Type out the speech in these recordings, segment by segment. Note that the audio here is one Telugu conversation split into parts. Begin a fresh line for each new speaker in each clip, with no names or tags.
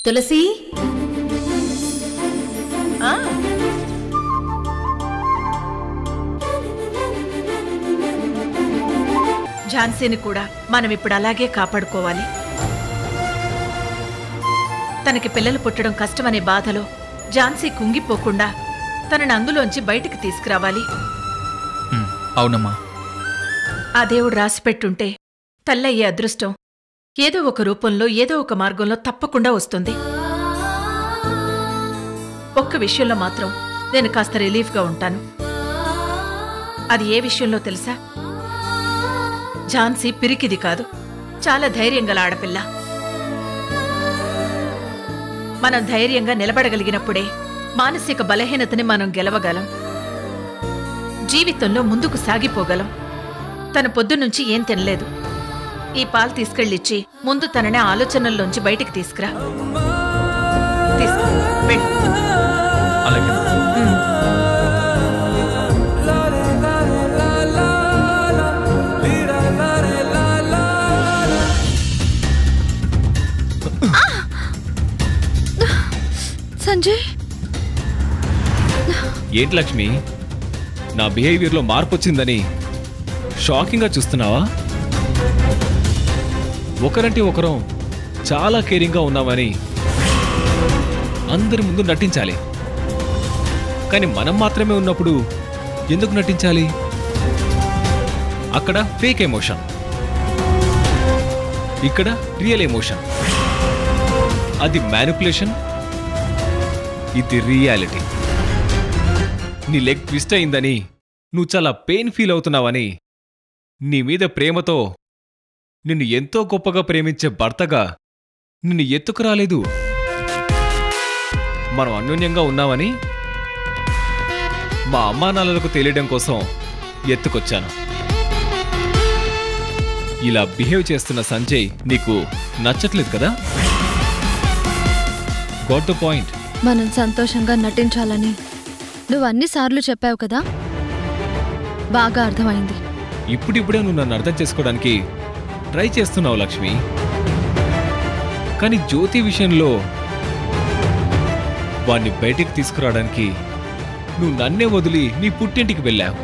తులసి ఆ, ఝాన్సీని కూడా మనం ఇప్పుడు అలాగే కాపాడుకోవాలి తనకి పిల్లలు పుట్టడం కష్టమనే బాధలో ఝాన్సీ కుంగిపోకుండా తనని అందులోంచి బయటికి తీసుకురావాలి
ఉమ్, అవునమ్మా
ఆ దేవుడు రాసిపెట్టుంటే తల్లయ్యే అదృష్టం ఏదో ఒక రూపంలో ఏదో ఒక మార్గంలో తప్పకుండా వస్తుంది ఒక్క విషయంలో మాత్రం నేను కాస్త రిలీఫ్గా ఉంటాను అది ఏ విషయంలో తెలుసా ఝాన్సీ పిరికిది కాదు చాలా ధైర్యం గల ఆడపిల్ల మనం ధైర్యంగా నిలబడగలిగినప్పుడే మానసిక బలహీనతని మనం గెలవగలం జీవితంలో ముందుకు సాగిపోగలం తన పొద్దునుంచి ఏం తినలేదు ఈ పాలు తీసుకెళ్ళిచ్చి ముందు తననే ఆలోచనల్లోంచి బయటికి తీసుకురా తీసుకు వెళ్ళు.
అలాగే
ఉమ్.
సంజయ్
ఏంటి లక్ష్మి నా బిహేవియర్లో మార్పు వచ్చిందని షాకింగ్గా చూస్తున్నావా ఒకరంటే ఒకరం చాలా కేరింగ్గా ఉన్నామని అందరి ముందు నటించాలి కానీ మనం మాత్రమే ఉన్నప్పుడు ఎందుకు నటించాలి అక్కడ ఫేక్ ఎమోషన్ ఇక్కడ రియల్ ఎమోషన్ అది మ్యానిపులేషన్ ఇది రియాలిటీ నీ లెగ్ ట్విస్ట్ అయిందని నువ్వు చాలా పెయిన్ ఫీల్ అవుతున్నావని నీ మీద ప్రేమతో నిన్ను ఎంతో గొప్పగా ప్రేమించే భర్తగా నిన్ను ఎత్తుకురాలేదు మనం అన్యోన్యంగా ఉన్నామని మా అమ్మానాన్నలకు తెలియడం కోసం ఎత్తుకొచ్చాను ఇలా బిహేవ్ చేస్తున్న సంజయ్ నీకు నచ్చట్లేదు కదా గాట్ ద పాయింట్
మనం సంతోషంగా నటించాలని నువ్వు అన్నిసార్లు చెప్పావు కదా బాగా అర్థమైంది
ఇప్పుడిప్పుడే నువ్వు నన్ను అర్థం చేసుకోవడానికి ట్రై చేస్తున్నావు లక్ష్మి కానీ జ్యోతి విషయంలో వాణ్ణి బయటికి తీసుకురావడానికి నువ్వు నన్నే వదిలి నీ పుట్టింటికి వెళ్ళావు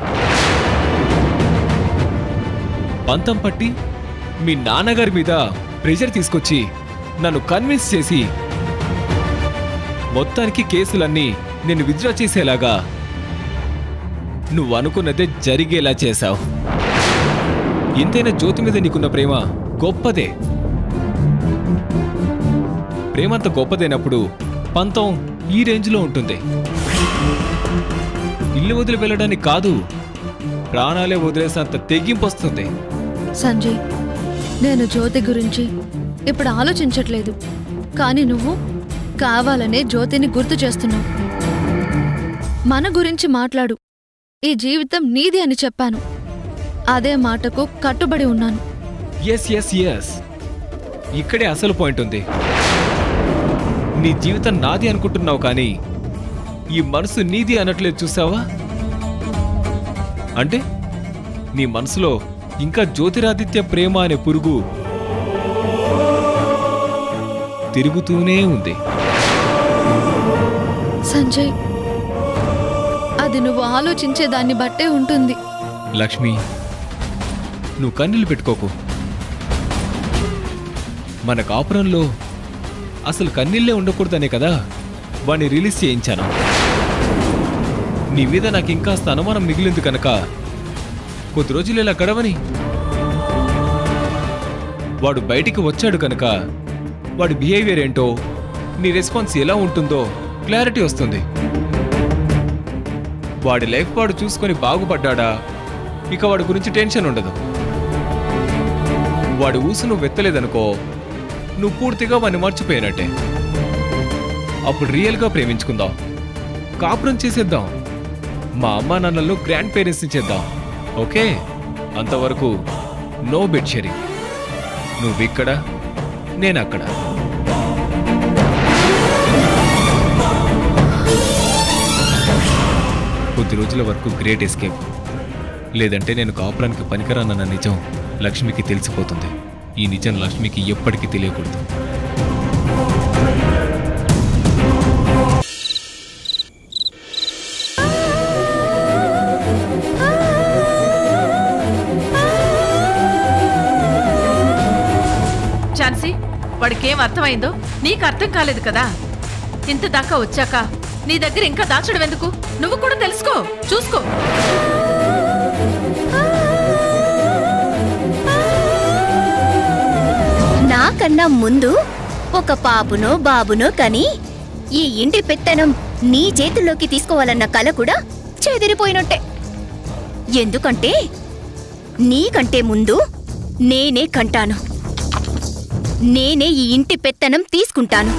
పంతం పట్టి మీ నాన్నగారి మీద ప్రెషర్ తీసుకొచ్చి నన్ను కన్విన్స్ చేసి మొత్తానికి కేసులన్నీ నేను విత్డ్రా చేసేలాగా నువ్వు అనుకున్నదే జరిగేలా చేశావు ఎంతైనా జ్యోతి మీద నీకున్న ప్రేమ గొప్పదే ప్రేమ అంత గొప్పదైనప్పుడు పంతం ఈ రేంజ్లో ఉంటుంది ఇల్లు వదిలి వెళ్ళడానికి కాదు ప్రాణాలే వదిలేసేంత తెగింపు వస్తుంది
సంజయ్ నేను జ్యోతి గురించి ఇప్పుడు ఆలోచించట్లేదు కానీ నువ్వు కావాలనే జ్యోతిని గుర్తు చేస్తున్నావు మన గురించి మాట్లాడు ఈ జీవితం నీది అని చెప్పాను అదే మాటకు కట్టుబడి ఉన్నాను
ఎస్ ఎస్ ఎస్ ఇక్కడే అసలు పాయింట్ ఉంది నీ జీవితం నాది అనుకుంటున్నావు కానీ ఈ మనసు నీది అనట్లేదు చూసావా అంటే నీ మనసులో ఇంకా జ్యోతిరాదిత్య ప్రేమ అనే పురుగు తిరుగుతూనే ఉంది
సంజయ్ అది నువ్వు ఆలోచించే దాన్ని బట్టే ఉంటుంది
లక్ష్మి నువ్వు కన్నీళ్ళు పెట్టుకోకు మన కాపురంలో అసలు కన్నీళ్ళే ఉండకూడదనే కదా వాణ్ణి రిలీజ్ చేయించాను నీ మీద నాకు ఇంకాస్త అనుమానం మిగిలింది కనుక కొద్ది రోజులు ఇలా గడవని వాడు బయటికి వచ్చాడు కనుక వాడి బిహేవియర్ ఏంటో నీ రెస్పాన్స్ ఎలా ఉంటుందో క్లారిటీ వస్తుంది వాడి లైఫ్ వాడు చూసుకొని బాగుపడ్డాడా ఇక వాడి గురించి టెన్షన్ ఉండదు వాడి ఊసు నువ్వు వెత్తలేదనుకో నువ్వు పూర్తిగా వాడిని మర్చిపోయినట్టే అప్పుడు రియల్గా ప్రేమించుకుందాం కాపురం చేసేద్దాం మా అమ్మా నాన్నలు గ్రాండ్ పేరెంట్స్ని చేద్దాం ఓకే అంతవరకు నో బెడ్ షేరింగ్ నువ్విక్కడ నేను అక్కడ కొద్ది రోజుల వరకు గ్రేట్ ఎస్కేప్ లేదంటే నేను కాపురానికి పనికిరానన్న నిజం లక్ష్మికి తెలిసిపోతుంది ఈ నిజం లక్ష్మికి ఎప్పటికీ తెలియకూడదు
వాడికేం అర్థమైందో నీకు అర్థం కాలేదు కదా ఇంత దాకా వచ్చాక నీ దగ్గర ఇంకా దాచడం ఎందుకు నువ్వు కూడా తెలుసుకో చూసుకో
నాకన్నా ముందు ఒక పాపునో బాబునో కని ఈ ఇంటి పెత్తనం నీ చేతుల్లోకి తీసుకోవాలన్న కల కూడా చెదిరిపోయినట్టే ఎందుకంటే నీకంటే ముందు నేనే కంటాను నేనే ఈ ఇంటి పెత్తనం తీసుకుంటాను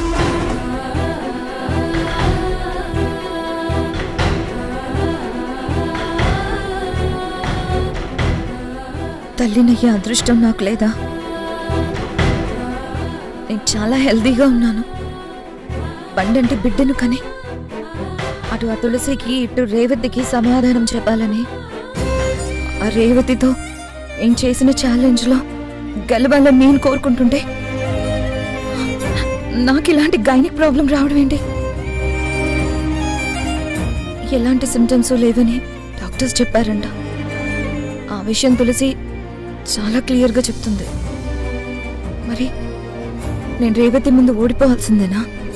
తల్లినయ్యే అదృష్టం నాకు లేదా నేను చాలా హెల్దీగా ఉన్నాను బండంటి బిడ్డను కని అటు ఆ తులసికి ఇటు రేవతికి సమాధానం చెప్పాలని ఆ రేవతితో నేను చేసిన ఛాలెంజ్లో గెలవాలని నేను కోరుకుంటుంటే నాకు ఇలాంటి గైనిక్ ప్రాబ్లం రావడం ఏంటి ఎలాంటి సిమ్టమ్స్ లేవని డాక్టర్స్ చెప్పారంట ఆ విషయం తులసి చాలా క్లియర్గా చెప్తుంది మరి నేను రేవతి ముందు ఓడిపోవాల్సిందేనా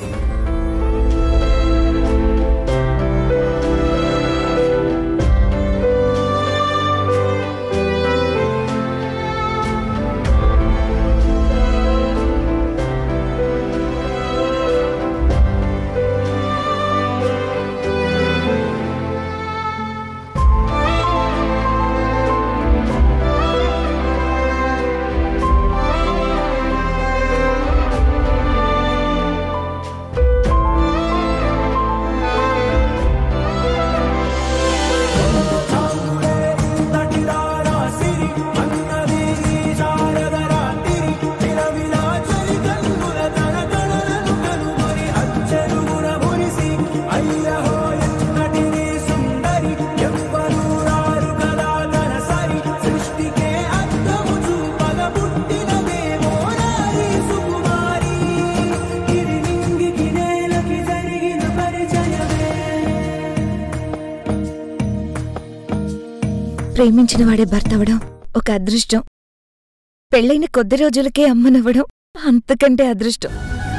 ప్రేమించిన వాడే భర్త అవడం ఒక అదృష్టం పెళ్ళైన కొద్ది రోజులకే అమ్మనవ్వడం అంతకంటే అదృష్టం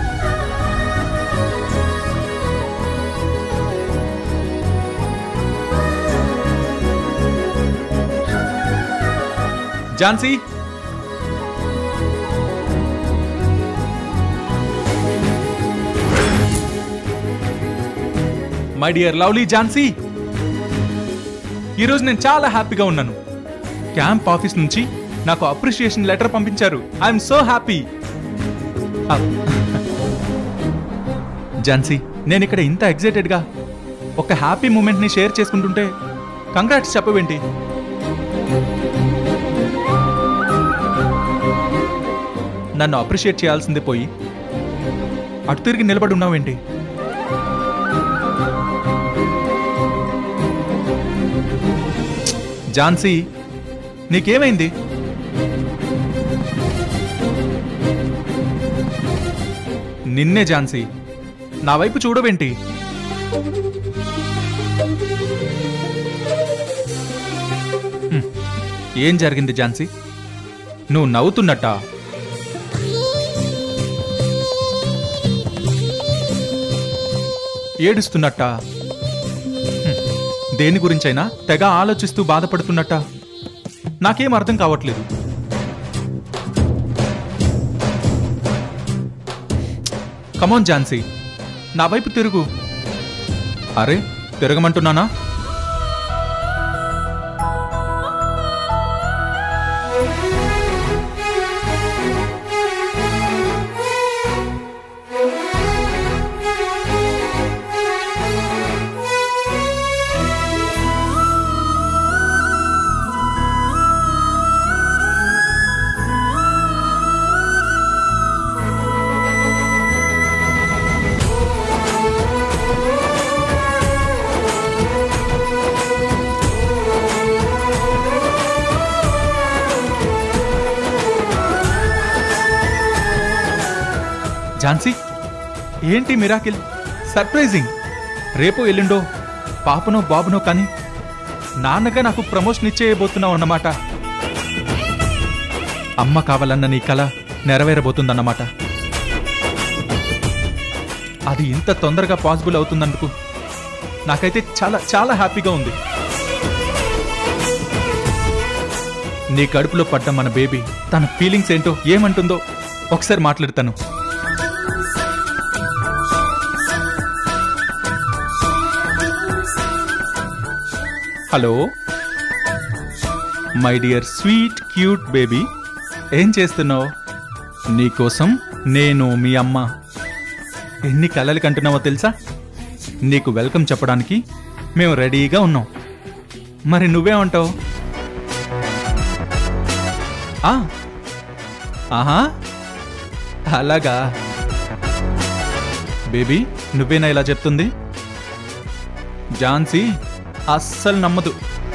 Jhansi my dear lovely Jhansi ఈరోజు నేను చాలా హ్యాపీగా ఉన్నాను క్యాంప్ ఆఫీస్ నుంచి నాకు అప్రిషియేషన్ లెటర్ పంపించారు ఐఎమ్ సో హ్యాపీ ఝాన్సీ నేను ఇక్కడ ఇంత ఎగ్జైటెడ్గా ఒక హ్యాపీ మూమెంట్ని షేర్ చేసుకుంటుంటే కంగ్రాట్స్ చెప్పవేంటి నన్ను అప్రిషియేట్ చేయాల్సిందే పోయి అటు తిరిగి నిలబడి ఉన్నావేంటి ఝాన్సీ నీకేమైంది నిన్నే ఝాన్సీ నా వైపు చూడవేంటి హ్మ్. ఏం జరిగింది ఝాన్సీ నువ్వు నవ్వుతున్నట్టా ఏడుస్తున్నట్టా హ్మ్. దేని గురించైనా తెగ ఆలోచిస్తూ బాధపడుతున్నట్టా నాకేం అర్థం కావట్లేదు కమోన్ ఝాన్సీ నా వైపు తిరుగు అరే తిరగమంటున్నానా ఝాన్సీ ఏంటి మిరాకిల్ సర్ప్రైజింగ్ రేపు ఎల్లుండో పాపనో బాబునో కానీ నాన్నగా నాకు ప్రమోషన్ ఇచ్చేయబోతున్నావు అన్నమాట అమ్మ కావాలన్న నీ కల నెరవేరబోతుందన్నమాట అది ఇంత తొందరగా పాసిబుల్ అవుతుందనుకు నాకైతే చాలా చాలా హ్యాపీగా ఉంది నీ కడుపులో పడ్డ మన బేబీ తన ఫీలింగ్స్ ఏంటో ఏమంటుందో ఒకసారి మాట్లాడతాను hello my dear sweet cute baby ఏం చేస్తున్నావు నీకోసం నేను మీ అమ్మ ఎన్ని కలలు కంటున్నావో తెలుసా నీకు వెల్కమ్ చెప్పడానికి మేము రెడీగా ఉన్నాం మరి నువ్వేమంటావు ఆ, ఆహా అలాగా బేబీ నువ్వేనా ఇలా చెప్తుంది ఝాన్సీ అస్సలు నమ్మదు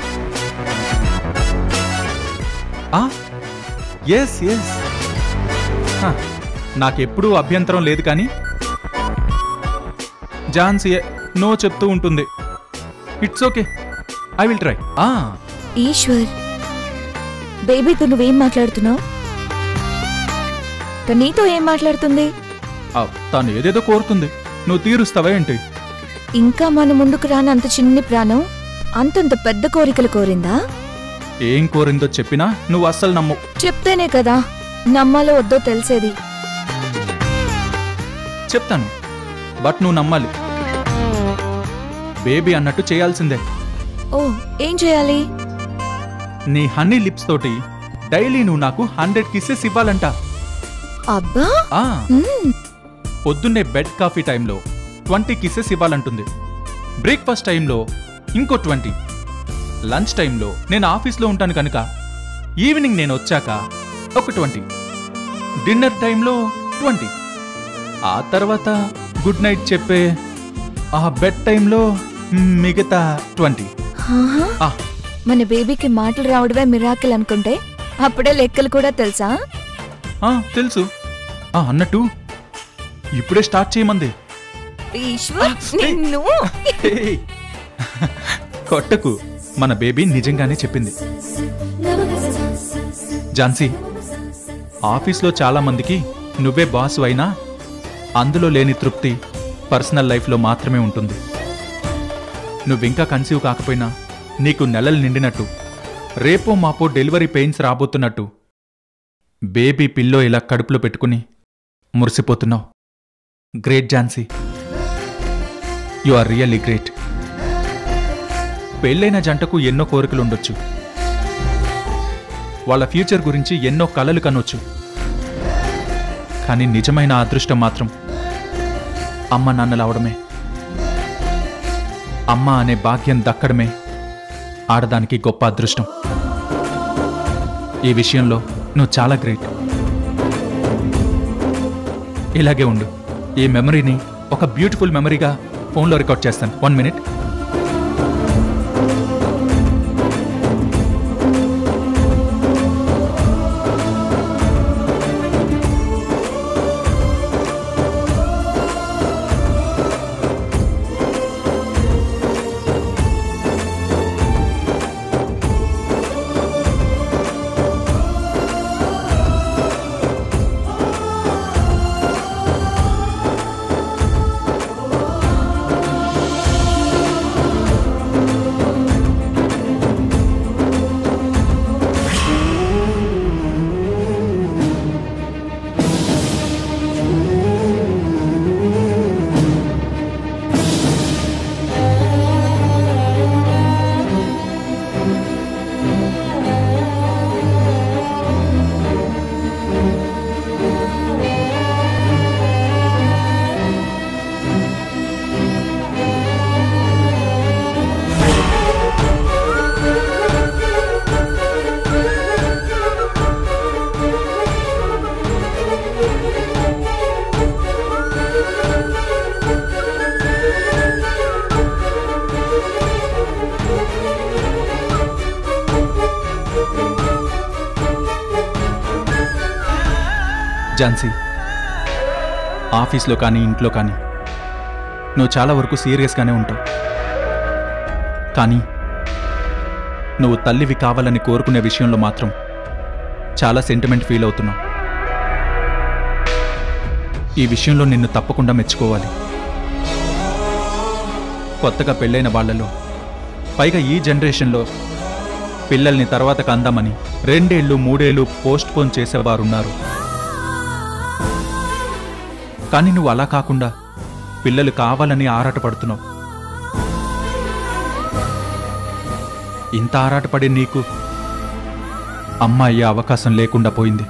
ఎస్ ఎస్ నాకెప్పుడూ అభ్యంతరం లేదు కానీ ఝాన్సీ నో చెప్తూ ఉంటుంది it's okay I will try
Eshwar బేబీతో నువ్వేం మాట్లాడుతున్నావు తను నీతో ఏం మాట్లాడుతుంది
తను ఏదేదో కోరుతుంది నువ్వు తీరుస్తావా ఏంటి
ఇంకా మన ముందుకు రాని అంత చిన్ని ప్రాణం అంతంత పెద్ద కోరికలు కోరిందా
ఏం కోరిందో చెప్పినా నువ్వు అస్సలు నమ్మవు
చెప్తేనే కదా నమ్మాలో వద్దో తెలిసేది
చెప్తాను బట్ నువ్వు నమ్మాలి బేబీ అన్నట్టు చేయాల్సిందే
ఓ ఏం చేయాలి
నీ హనీ లిప్స్ తోటి డైలీ నువ్వు నాకు హండ్రెడ్ కిస్సెస్ ఇవ్వాలంట
అబ్బా
ఆ
మ్మ్.
పొద్దున్నే బెడ్ కాఫీ టైంలో ట్వంటీ కిస్సెస్ ఇవ్వాలంటుంది బ్రేక్ఫాస్ట్ టైంలో ఇంకో ట్వంటీ లంచ్ టైంలో నేను ఆఫీస్లో ఉంటాను కనుక ఈవినింగ్ నేను వచ్చాక ఒక ట్వంటీ డిన్నర్ టైంలో ట్వంటీ ఆ తర్వాత గుడ్ నైట్ చెప్పే ఆ బెడ్ టైంలో మిగతా ట్వంటీ
ఆహా.
ఆ
మన బేబీకి మాటలు రావడమే మిరాకిల్ అనుకుంటే అప్పుడే లెక్కలు కూడా తెలుసా
ఆ, తెలుసు ఆ, అన్నట్టు ఇప్పుడే స్టార్ట్ చేయమంది
ఈశ్వర్ నిన్ను
హేయ్. కొట్టకు మన బేబీ నిజంగానే చెప్పింది ఝాన్సీ ఆఫీస్లో చాలా మందికి నువ్వే బాస్ అయినా అందులో లేని తృప్తి పర్సనల్ లైఫ్లో మాత్రమే ఉంటుంది నువ్వింకా కన్సీవ్ కాకపోయినా నీకు నెలలు నిండినట్టు రేపో మాపో డెలివరీ పెయిన్స్ రాబోతున్నట్టు బేబీ పిల్లో ఇలా కడుపులో పెట్టుకుని మురిసిపోతున్నావు great Jhansi you are really great పెళ్ళైన జంటకు ఎన్నో కోరికలు ఉండొచ్చు వాళ్ళ ఫ్యూచర్ గురించి ఎన్నో కలలు కనొచ్చు కానీ నిజమైన అదృష్టం మాత్రం అమ్మ నాన్నలవడమే అమ్మ అనే భాగ్యం దక్కడమే ఆడదానికి గొప్ప అదృష్టం ఈ విషయంలో నువ్వు చాలా గ్రేట్ ఇలాగే ఉండు ఈ మెమరీని ఒక బ్యూటిఫుల్ మెమరీగా ఫోన్లో రికార్డ్ చేస్తాను వన్ మినిట్ ఝాన్సీ ఆఫీస్లో కానీ ఇంట్లో కానీ నువ్వు చాలా వరకు సీరియస్గానే ఉంటావు కానీ నువ్వు తల్లివి కావాలని కోరుకునే విషయంలో మాత్రం చాలా సెంటిమెంట్ ఫీల్ అవుతున్నావు ఈ విషయంలో నిన్ను తప్పకుండా మెచ్చుకోవాలి కొత్తగా పెళ్ళైన వాళ్ళలో పైగా ఈ జనరేషన్లో పిల్లల్ని తర్వాతకు అందామని రెండేళ్ళు మూడేళ్ళు పోస్ట్ పోన్ చేసేవారున్నారు కానీ నువ్వు అలా కాకుండా పిల్లలు కావాలని ఆరాటపడుతున్నావు ఇంత ఆరాటపడే నీకు అమ్మ అయ్యే అవకాశం లేకుండా పోయింది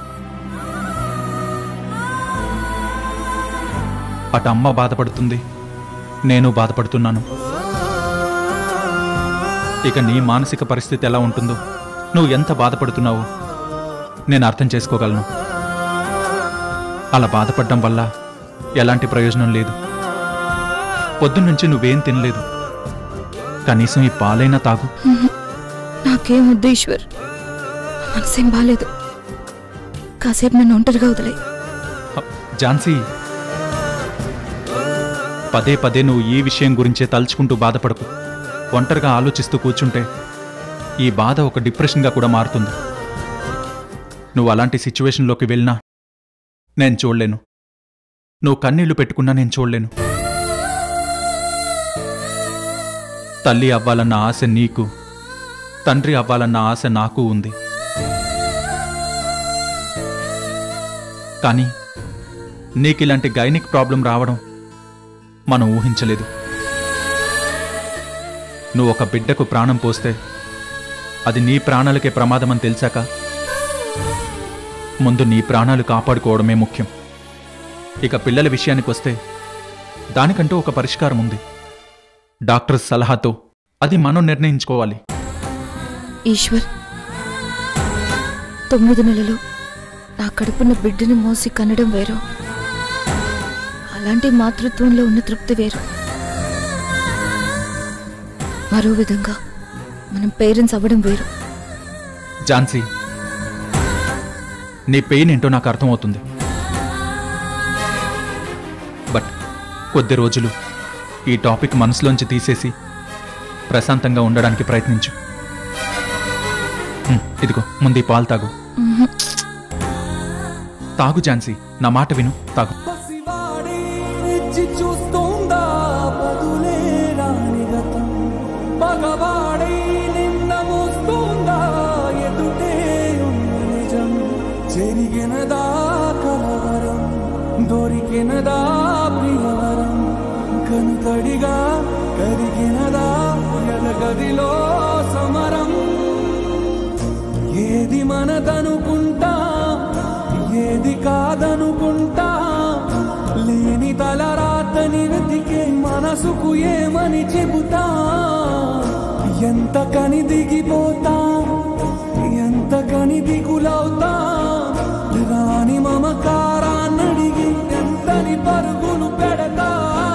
అటు అమ్మ బాధపడుతుంది నేను బాధపడుతున్నాను ఇక నీ మానసిక పరిస్థితి ఎలా ఉంటుందో నువ్వు ఎంత బాధపడుతున్నావో నేను అర్థం చేసుకోగలను అలా బాధపడడం వల్ల ఎలాంటి ప్రయోజనం లేదు పొద్దున్నుంచి నువ్వేం తినలేదు కనీసం ఈ పాలైనా తాగు
నాకేం వద్దు ఈశ్వర్ మనసేం బాలేదు కాసేపు నన్ను ఒంటరిగా వదిలే
హ, ఝాన్సీ పదే పదే నువ్వు ఈ విషయం గురించే తలుచుకుంటూ బాధపడకు ఒంటరిగా ఆలోచిస్తూ కూర్చుంటే ఈ బాధ ఒక డిప్రెషన్గా కూడా మారుతుంది నువ్వు అలాంటి సిచ్యువేషన్లోకి వెళ్ళినా నేను చూడలేను నువ్వు కన్నీళ్లు పెట్టుకున్నా నేను చూడలేను తల్లి అవ్వాలన్న ఆశ నీకు తండ్రి అవ్వాలన్న ఆశ నాకు ఉంది కానీ నీకిలాంటి గైనిక్ ప్రాబ్లం రావడం మనం ఊహించలేదు నువ్వు ఒక బిడ్డకు ప్రాణం పోస్తే అది నీ ప్రాణాలకే ప్రమాదమని తెలిసాక ముందు నీ ప్రాణాలు కాపాడుకోవడమే ముఖ్యం ఇక పిల్లల విషయానికి వస్తే దానికంటూ ఒక పరిష్కారం ఉంది డాక్టర్ సలహాతో అది మనం నిర్ణయించుకోవాలి
ఈశ్వర్ తొమ్మిది నెలలు నా కడుపున బిడ్డని మోసి కనడం వేరు అలాంటి మాతృత్వంలో ఉన్న తృప్తి వేరు మరో విధంగా మనం పేరెంట్స్ అవ్వడం వేరు
ఝాన్సీ నీ పెయిన్ ఏంటో నాకు అర్థమవుతుంది బట్ కొద్ది రోజులు ఈ టాపిక్ మనసులోంచి తీసేసి ప్రశాంతంగా ఉండడానికి ప్రయత్నించు ఉమ్, ఇదిగో ముందు ఈ పాలు తాగు
మ్మ్.
తాగు ఝాన్సీ నా మాట విను తాగు
పసివాడి రుచి చూస్తుందా బదులే రాని గతం పగవాడై నిన్న మోస్తుందా ఎదుటే ఉన్న నిజం చెరిగినదా కలవరం దొరికినదా ప్రియవరం కనుతడిగా కరిగినదా ఎదగదిలో సమరం ఏది మనదనుకుంటా ఏది కాదనుకుంటా లేని తలరాతని వెతికే మనసుకు ఏమని చెబుతా ఎంత కని దిగిపోతా ఎంత కని దిగులవుతా రాని మమకారాన్నడిగి ఎంతని పరుగులు పెడతా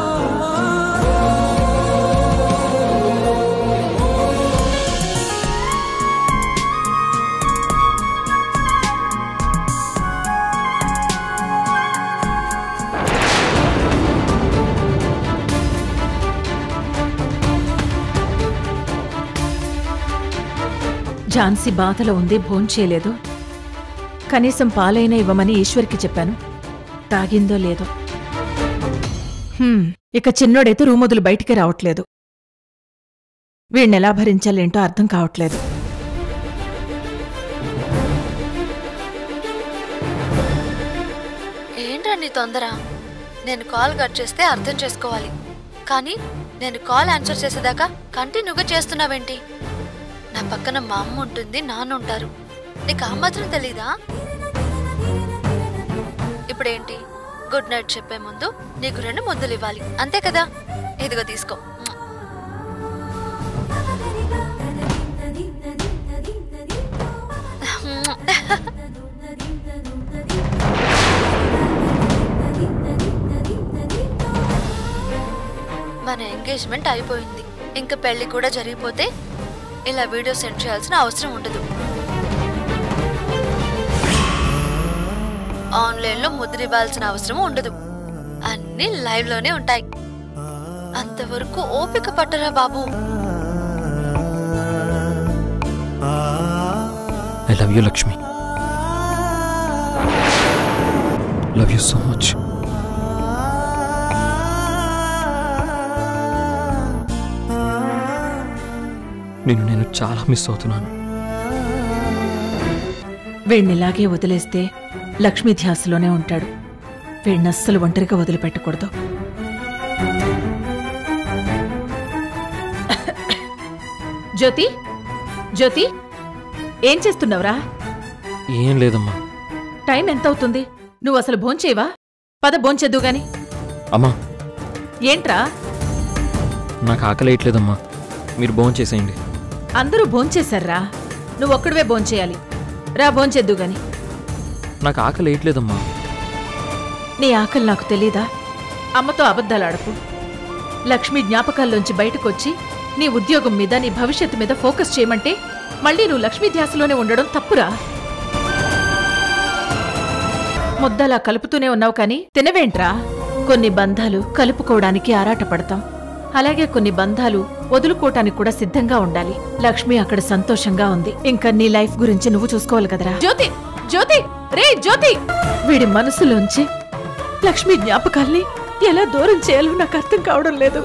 ఝాన్సీ బాధలో ఉంది భోంచేయలేదు కనీసం పాలైనా ఇవ్వమని ఈశ్వర్కి చెప్పాను తాగిందో లేదో హ్మ్, ఇక చిన్నోడైతే రూమొదులు బయటికి రావట్లేదు వీణ్ణెలా భరించాలేంటో అర్థం కావట్లేదు
ఏంట్రా నీ తొందర నేను కాల్ కట్ చేస్తే అర్థం చేసుకోవాలి కానీ నేను కాల్ ఆన్సర్ చేసేదాకా కంటిన్యూగా చేస్తున్నావేంటి నా పక్కన మా అమ్మ ఉంటుంది నాన్న ఉంటారు నీకు ఆ మాత్రం తెలీదా ఇప్పుడేంటి గుడ్ నైట్ చెప్పే ముందు నీకు రెండు ముద్దులు ఇవ్వాలి అంతే కదా ఇదిగో తీసుకో మన ఎంగేజ్మెంట్ అయిపోయింది ఇంకా పెళ్లి కూడా జరిగిపోతే ఇలా వీడియో సెండ్ చేయాల్సిన అవసరం ఉండదు ఆన్లైన్లో ముద్ర ఇవ్వాల్సిన అవసరం ఉండదు అన్నీ లైవ్ లోనే ఉంటాయి అంతవరకు ఓపిక పట్టరా బాబు
I love you Lakshmi love you so much నేను నేను చాలా మిస్ అవుతున్నాను
వీణ్ణిలాగే వదిలేస్తే లక్ష్మీ ధ్యాసలోనే ఉంటాడు వీణ్ణి అస్సలు ఒంటరిగా వదిలిపెట్టకూడదు జ్యోతి జ్యోతి ఏం చేస్తున్నావురా
ఏం లేదమ్మా
టైం ఎంత అవుతుంది నువ్వు అసలు భోంచేవా పద భోంచెద్దు గాని
అమ్మా
ఏంట్రా
నాకు ఆకలి వేయట్లేదమ్మా మీరు భోజనం చేసేయండి
అందరూ భోంచేశారా నువ్వు ఒక్కడివే భోంచేయాలి రా భోంచెద్దు గాని
నాకు ఆకలి వేయట్లేదమ్మా
నీ ఆకలి నాకు తెలీదా అమ్మతో అబద్ధాలు ఆడకు లక్ష్మి జ్ఞాపకాల్లోంచి బయటకొచ్చి నీ ఉద్యోగం మీద నీ భవిష్యత్తు మీద ఫోకస్ చేయమంటే మళ్ళీ నువ్వు లక్ష్మీ ధ్యాసలోనే ఉండడం తప్పురా ముద్దలా కలుపుతూనే ఉన్నావు కానీ తినవేంట్రా కొన్ని బంధాలు కలుపుకోవడానికి ఆరాటపడతాం అలాగే కొన్ని బంధాలు వదులుకోవటానికి కూడా సిద్ధంగా ఉండాలి లక్ష్మి అక్కడ సంతోషంగా ఉంది ఇంకా నీ లైఫ్ గురించి నువ్వు చూసుకోవాలి కదరా జ్యోతి జ్యోతి రే జ్యోతి వీడి మనసులోంచి లక్ష్మి జ్ఞాపకాల్ని ఎలా దూరం చేయాలో నాకు అర్థం కావడం లేదు